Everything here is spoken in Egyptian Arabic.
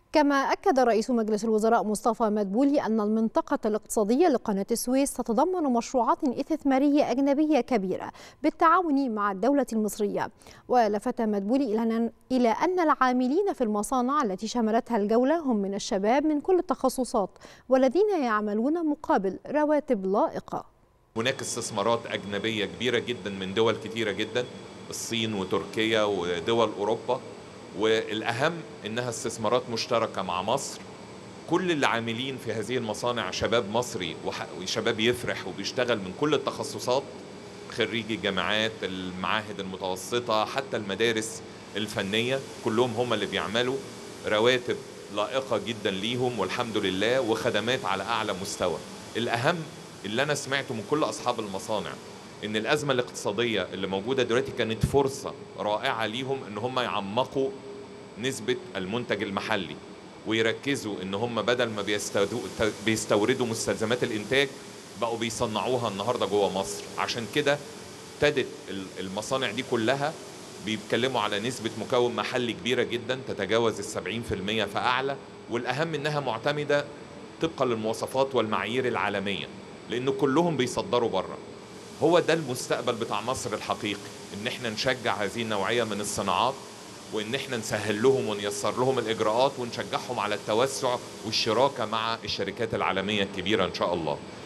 كما أكد رئيس مجلس الوزراء مصطفى مدبولي أن المنطقة الاقتصادية لقناة السويس تتضمن مشروعات استثمارية أجنبية كبيرة بالتعاون مع الدولة المصرية ولفت مدبولي إلى أن العاملين في المصانع التي شملتها الجولة هم من الشباب من كل التخصصات والذين يعملون مقابل رواتب لائقة هناك استثمارات أجنبية كبيرة جدا من دول كثيرة جدا الصين وتركيا ودول أوروبا والأهم إنها استثمارات مشتركة مع مصر كل اللي عاملين في هذه المصانع شباب مصري وشباب يفرح وبيشتغل من كل التخصصات خريجي الجامعات المعاهد المتوسطة حتى المدارس الفنية كلهم هم اللي بيعملوا رواتب لائقة جدا ليهم والحمد لله وخدمات على أعلى مستوى الأهم اللي أنا سمعته من كل أصحاب المصانع ان الازمه الاقتصاديه اللي موجوده دلوقتي كانت فرصه رائعه ليهم ان هم يعمقوا نسبه المنتج المحلي ويركزوا ان هم بدل ما بيستوردوا مستلزمات الانتاج بقوا بيصنعوها النهارده جوه مصر عشان كده ابتدت المصانع دي كلها بيتكلموا على نسبة مكون محلي كبيرة جدا تتجاوز السبعين في المية فأعلى والأهم إنها معتمدة طبقا للمواصفات والمعايير العالمية لأن كلهم بيصدروا بره هو ده المستقبل بتاع مصر الحقيقي ان احنا نشجع هذه النوعيه من الصناعات وان احنا نسهل لهم ونيسر لهم الاجراءات ونشجعهم على التوسع والشراكه مع الشركات العالميه الكبيره ان شاء الله